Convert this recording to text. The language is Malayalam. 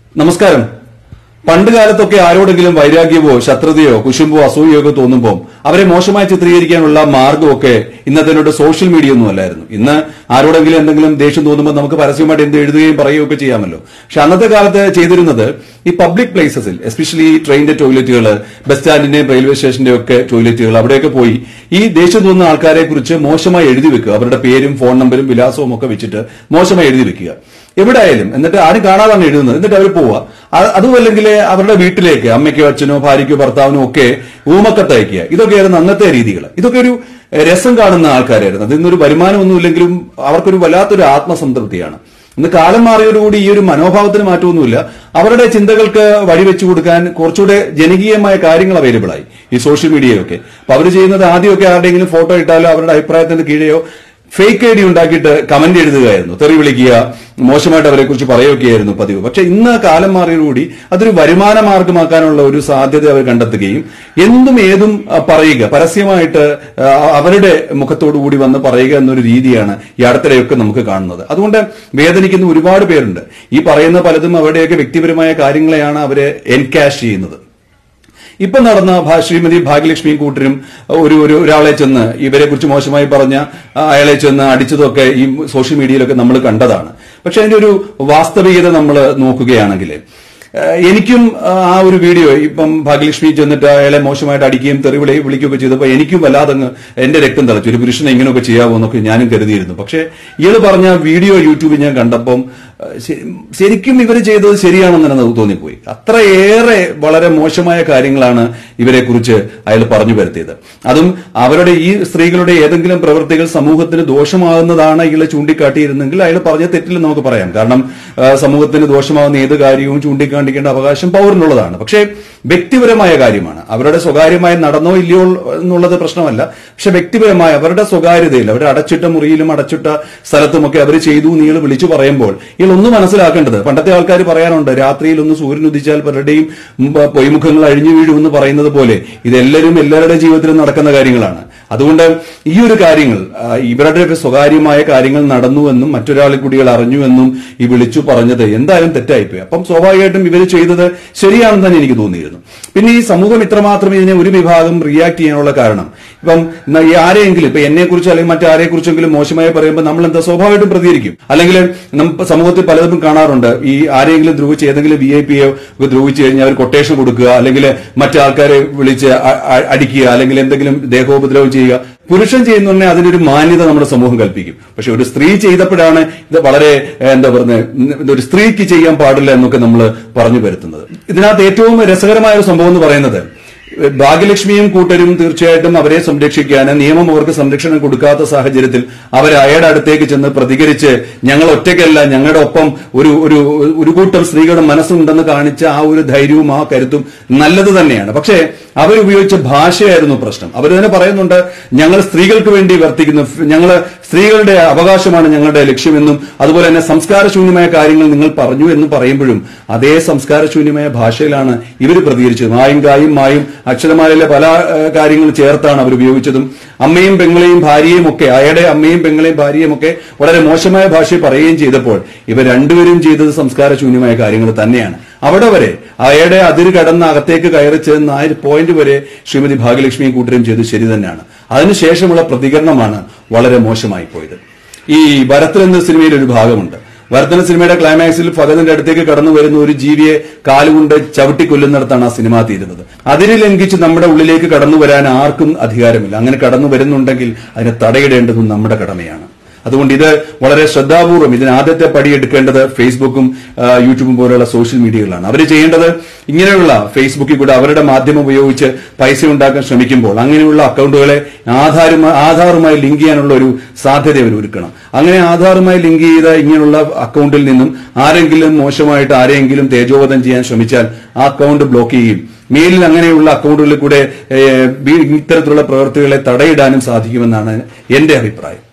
നമസ്കാരം പണ്ട് കാലത്തൊക്കെ ആരോടെങ്കിലും വൈരാഗ്യമോ ശത്രുതയോ കുശുമ്പോ അസൂയയോ ഒക്കെ തോന്നുമ്പോൾ അവരെ മോശമായി ചിത്രീകരിക്കാനുള്ള മാർഗമൊക്കെ ഇന്നത്തെ സോഷ്യൽ മീഡിയ ഒന്നും അല്ലായിരുന്നു ഇന്ന് ആരോടെങ്കിലും എന്തെങ്കിലും ദേഷ്യം തോന്നുമ്പോൾ നമുക്ക് പരസ്യമായിട്ട് എന്ത് എഴുതുകയും പറയുകയും ഒക്കെ ചെയ്യാമല്ലോ പക്ഷെ അന്നത്തെ കാലത്ത് ചെയ്തിരുന്നത് ഈ പബ്ലിക് പ്ലേസസിൽ എസ്പെഷ്യലി ട്രെയിനിന്റെ ടോയ്ലറ്റുകൾ ബസ് സ്റ്റാൻഡിന്റെയും റെയിൽവേ സ്റ്റേഷന്റെ ഒക്കെ ടോയ്ലറ്റുകൾ അവിടെയൊക്കെ പോയി ഈ ദേഷ്യം തോന്നുന്ന ആൾക്കാരെ കുറിച്ച് മോശമായി എഴുതി വെക്കുക അവരുടെ പേരും ഫോൺ നമ്പരും വിലാസവും ഒക്കെ വെച്ചിട്ട് മോശമായി എഴുതി വെക്കുക എവിടെയായാലും എന്നിട്ട് ആരും കാണാതാണ് എഴുതുന്നത് എന്നിട്ട് അവർ പോവുക അ- അതുമല്ലെങ്കിൽ അവരുടെ വീട്ടിലേക്ക് അമ്മയ്ക്കോ അച്ഛനോ ഭാര്യയ്ക്കോ ഭർത്താവിനോ ഒക്കെ ഊമക്കത്ത് അയക്കുക ഇതൊക്കെയായിരുന്നു അന്നത്തെ രീതികൾ ഇതൊക്കെ ഒരു എഹ്, രസം കാണുന്ന ആൾക്കാരായിരുന്നു അതിന്നൊരു വരുമാനമൊന്നുമില്ലെങ്കിലും അവർക്കൊരു വല്ലാത്തൊരു ആത്മസംതൃപ്തിയാണ് ഇന്ന് കാലം മാറിയോടുകൂടി ഈ ഒരു മനോഭാവത്തിന് മാറ്റമൊന്നുമില്ല അവരുടെ ചിന്തകൾക്ക് വഴിവെച്ചു കൊടുക്കാൻ കുറച്ചുകൂടെ ജനകീയമായ കാര്യങ്ങൾ അവൈലബിൾ ആയി ഈ സോഷ്യൽ മീഡിയയൊക്കെ അപ്പൊ അവർ ചെയ്യുന്നത് ആദ്യമൊക്കെ ആരുടെയെങ്കിലും ഫോട്ടോ ഇട്ടാലോ അവരുടെ അഭിപ്രായത്തിന് കീഴെയോ ഫേക്ക് ഐ ഡി ഉണ്ടാക്കിയിട്ട് കമന്റ് എഴുതുകയായിരുന്നു തെറി വിളിക്കുക മോശമായിട്ട് അവരെ കുറിച്ച് പറയുകയായിരുന്നു പതിവ് പക്ഷെ ഇന്ന് കാലം മാറിയതോടുകൂടി അതൊരു വരുമാന മാർഗമാക്കാനുള്ള ഒരു സാധ്യത അവർ കണ്ടെത്തുകയും എന്തും ഏതും ആ, പറയുക പരസ്യമായിട്ട് ആ, അവരുടെ മുഖത്തോടു കൂടി വന്ന് പറയുക എന്നൊരു രീതിയാണ് ഈ അടുത്തിടെയൊക്കെ നമുക്ക് കാണുന്നത് അതുകൊണ്ട് വേദനിക്കുന്ന ഒരുപാട് പേരുണ്ട് ഈ പറയുന്ന പലതും അവരുടെയൊക്കെ വ്യക്തിപരമായ കാര്യങ്ങളെയാണ് അവരെ എൻകാഷ് ചെയ്യുന്നത് ഇപ്പൊ നടന്ന ഭാ- ശ്രീമതി ഭാഗ്യലക്ഷ്മി കൂട്ടരും ഒരു ഒരു ഒരാളെ ചെന്ന് ഇവരെ കുറിച്ച് മോശമായി പറഞ്ഞ ആ, അയാളെ ചെന്ന് അടിച്ചതൊക്കെ ഈ സോഷ്യൽ മീഡിയയിലൊക്കെ നമ്മൾ കണ്ടതാണ് പക്ഷെ അതിന്റെ ഒരു വാസ്തവികത നമ്മൾ നോക്കുകയാണെങ്കിൽ ഏഹ്, എനിക്കും ആ, ആ ഒരു വീഡിയോ ഇപ്പം ഭാഗ്യലക്ഷ്മി ചെന്നിട്ട് അയാളെ മോശമായിട്ട് അടിക്കുകയും തെറി വിളി വിളിക്കുകയൊക്കെ ചെയ്തപ്പോൾ എനിക്കും വല്ലാതെ അങ്ങ് എന്റെ രക്തം തിളച്ചു ഒരു പുരുഷനെ ഇങ്ങനെയൊക്കെ ചെയ്യാവോ എന്നൊക്കെ ഞാനും കരുതിയിരുന്നു പക്ഷെ ഇയാള് പറഞ്ഞ വീഡിയോ യൂട്യൂബിൽ ഞാൻ കണ്ടപ്പം ഏഹ്, ശരി- ശരിക്കും ഇവർ ചെയ്തത് ശരിയാണെന്ന് തന്നെ തോന്നിപ്പോയി അത്രയേറെ വളരെ മോശമായ കാര്യങ്ങളാണ് ഇവരെ കുറിച്ച് അയാൾ പറഞ്ഞു വരുത്തിയത് അതും അവരുടെ ഈ സ്ത്രീകളുടെ ഏതെങ്കിലും പ്രവൃത്തികൾ സമൂഹത്തിന് ദോഷമാകുന്നതാണ് ഇയാൾ ചൂണ്ടിക്കാട്ടിയിരുന്നെങ്കിൽ അയാൾ പറഞ്ഞ തെറ്റില്ലെന്ന് നമുക്ക് പറയാം കാരണം ആ, സമൂഹത്തിന് ദോഷമാകുന്ന ഏത് കാര്യവും ചൂണ്ടിക്കാണിക്കേണ്ട അവകാശം പൗരനുള്ളതാണ് പക്ഷേ വ്യക്തിപരമായ കാര്യമാണ് അവരുടെ സ്വകാര്യമായി നടന്നോ ഇല്ലയോ എന്നുള്ളത് പ്രശ്നമല്ല പക്ഷെ വ്യക്തിപരമായ അവരുടെ സ്വകാര്യതയിൽ അവരുടെ അടച്ചിട്ട മുറിയിലും അടച്ചിട്ട സ്ഥലത്തുമൊക്കെ അവർ ചെയ്തു എന്ന് ഇയാൾ വിളിച്ചു പറയുമ്പോൾ ഇയാൾ ഒന്ന് മനസ്സിലാക്കേണ്ടത് പണ്ടത്തെ ആൾക്കാർ പറയാറുണ്ട് രാത്രിയിൽ ഒന്ന് സൂര്യൻ ഉദിച്ചാൽ പലരുടെയും ഉം, പൊയ്മുഖങ്ങൾ അഴിഞ്ഞു വീഴുമെന്ന് പറയുന്നത് പോലെ ഇതെല്ലാവരും എല്ലാവരുടെ ജീവിതത്തിലും നടക്കുന്ന കാര്യങ്ങളാണ് അതുകൊണ്ട് ഈ ഒരു കാര്യങ്ങൾ ആ, ഇവരുടെ ഒരു സ്വകാര്യമായ കാര്യങ്ങൾ നടന്നുവെന്നും മറ്റൊരാളെ കുടികൾ അറിഞ്ഞുവെന്നും ഈ വിളിച്ചു പറഞ്ഞത് എന്തായാലും തെറ്റായിപ്പോയി അപ്പം സ്വാഭാവികമായിട്ടും ഇവർ ചെയ്തത് ശരിയാണെന്ന് തന്നെ എനിക്ക് തോന്നിയിരുന്നു പിന്നെ ഈ സമൂഹം ഇത്രമാത്രം ഇതിനെ ഒരു വിഭാഗം റിയാക്ട് ചെയ്യാനുള്ള കാരണം ഇപ്പം ന- ഈ ആരെയെങ്കിലും ഇപ്പൊ എന്നെ കുറിച്ച് അല്ലെങ്കിൽ മറ്റാരെ കുറിച്ചെങ്കിലും മോശമായി പറയുമ്പോൾ നമ്മൾ എന്താ സ്വാഭാവികമായിട്ടും പ്രതികരിക്കും അല്ലെങ്കിൽ നമുക്ക് സമൂഹത്തിൽ പലതും കാണാറുണ്ട് ഈ ആരെയെങ്കിലും ദ്രോഹിച്ച് ഏതെങ്കിലും വി ഐ പിയെ ദ്രോഹിച്ചു കഴിഞ്ഞാൽ അവർ കൊട്ടേഷൻ കൊടുക്കുക അല്ലെങ്കിൽ മറ്റാൾക്കാരെ വിളിച്ച് അ- അ- അടിക്കുക അല്ലെങ്കിൽ എന്തെങ്കിലും ദേഹോപദ്രവം ചെയ്യുക പുരുഷൻ ചെയ്യുന്നുണ്ടെ അതിനൊരു മാന്യത നമ്മുടെ സമൂഹം കൽപ്പിക്കും പക്ഷെ ഒരു സ്ത്രീ ചെയ്തപ്പോഴാണ് ഇത് വളരെ ഏഹ്, എന്താ പറയുന്നത് ഒരു സ്ത്രീക്ക് ചെയ്യാൻ പാടില്ല എന്നൊക്കെ നമ്മൾ പറഞ്ഞു വരുത്തുന്നത് ഇതിനകത്ത് ഏറ്റവും രസകരമായ ഒരു സംഭവം എന്ന് പറയുന്നത് ഭാഗ്യലക്ഷ്മിയും കൂട്ടരും തീർച്ചയായിട്ടും അവരെ സംരക്ഷിക്കാൻ നിയമം അവർക്ക് സംരക്ഷണം കൊടുക്കാത്ത സാഹചര്യത്തിൽ അവർ അയാളുടെ അടുത്തേക്ക് ചെന്ന് പ്രതികരിച്ച് ഞങ്ങൾ ഒറ്റയ്ക്കല്ല ഞങ്ങളുടെ ഒപ്പം ഒരു ഒരു ഒരു കൂട്ടം സ്ത്രീകളുടെ മനസ്സുണ്ടെന്ന് കാണിച്ച ആ ഒരു ധൈര്യവും ആ കരുത്തും നല്ലത് തന്നെയാണ് പക്ഷേ അവരുപയോഗിച്ച ഭാഷയായിരുന്നു പ്രശ്നം അവർ തന്നെ പറയുന്നുണ്ട് ഞങ്ങൾ സ്ത്രീകൾക്ക് വേണ്ടി വർത്തിക്കുന്നു ഞങ്ങൾ സ്ത്രീകളുടെ അവകാശമാണ് ഞങ്ങളുടെ ലക്ഷ്യമെന്നും അതുപോലെ തന്നെ സംസ്കാരശൂന്യമായ കാര്യങ്ങൾ നിങ്ങൾ പറഞ്ഞു എന്ന് പറയുമ്പോഴും അതേ സംസ്കാരശൂന്യമായ ഭാഷയിലാണ് ഇവർ പ്രതികരിച്ചത് മായും കായും മായും അക്ഷരമാലയിലെ പല ഏഹ്, കാര്യങ്ങൾ ചേർത്താണ് അവർ ഉപയോഗിച്ചതും അമ്മയും പെങ്ങളെയും ഭാര്യയും ഒക്കെ അയാളുടെ അമ്മയും പെങ്ങളെയും ഭാര്യയും ഒക്കെ വളരെ മോശമായ ഭാഷയിൽ പറയുകയും ചെയ്തപ്പോൾ ഇവർ രണ്ടുപേരും ചെയ്തത് സംസ്കാരശൂന്യമായ കാര്യങ്ങൾ തന്നെയാണ് അവിടെ വരെ അയാളുടെ അതിര് കടന്ന് അകത്തേക്ക് കയറി ചെന്ന് ആ ഒരു പോയിന്റ് വരെ ശ്രീമതി ഭാഗ്യലക്ഷ്മിയും കൂട്ടരും ചെയ്തത് ശരി തന്നെയാണ് അതിനുശേഷമുള്ള പ്രതികരണമാണ് വളരെ മോശമായി പോയത് ഈ ഭരത്തിൽ എന്ന സിനിമയിൽ ഒരു ഭാഗമുണ്ട് ഭരതന സിനിമയുടെ ക്ലൈമാക്സിൽ ഫഗതിന്റെ അടുത്തേക്ക് കടന്നു വരുന്ന ഒരു ജീവിയെ കാലുകൊണ്ട് ചവിട്ടി കൊല്ലുന്നിടത്താണ് ആ സിനിമ തീരുന്നത് അതിനെ ലംഘിച്ച് നമ്മുടെ ഉള്ളിലേക്ക് കടന്നു വരാൻ ആർക്കും അധികാരമില്ല അങ്ങനെ കടന്നു വരുന്നുണ്ടെങ്കിൽ അതിനെ തടയിടേണ്ടതും നമ്മുടെ കടമയാണ് അതുകൊണ്ട് ഇത് വളരെ ശ്രദ്ധാപൂർവം ഇതിന് ആദ്യത്തെ പടി എടുക്കേണ്ടത് ഫേസ്ബുക്കും ആ, യൂട്യൂബും പോലെയുള്ള സോഷ്യൽ മീഡിയകളാണ് അവർ ചെയ്യേണ്ടത് ഇങ്ങനെയുള്ള ഫേസ്ബുക്കിൽ കൂടെ അവരുടെ മാധ്യമം ഉപയോഗിച്ച് പൈസ ഉണ്ടാക്കാൻ ശ്രമിക്കുമ്പോൾ അങ്ങനെയുള്ള അക്കൗണ്ടുകളെ ആധാരുമായി ആധാറുമായി ലിങ്ക് ചെയ്യാനുള്ള ഒരു സാധ്യത അവർ ഒരുക്കണം അങ്ങനെ ആധാറുമായി ലിങ്ക് ചെയ്ത ഇങ്ങനെയുള്ള അക്കൗണ്ടിൽ നിന്നും ആരെങ്കിലും മോശമായിട്ട് ആരെങ്കിലും തേജോവധം ചെയ്യാൻ ശ്രമിച്ചാൽ ആ അക്കൗണ്ട് ബ്ലോക്ക് ചെയ്യും മെയിലിൽ അങ്ങനെയുള്ള അക്കൗണ്ടുകളിൽ കൂടെ ഏഹ്, ഈ ഇത്തരത്തിലുള്ള പ്രവൃത്തികളെ തടയിടാനും സാധിക്കുമെന്നാണ് എന്റെ അഭിപ്രായം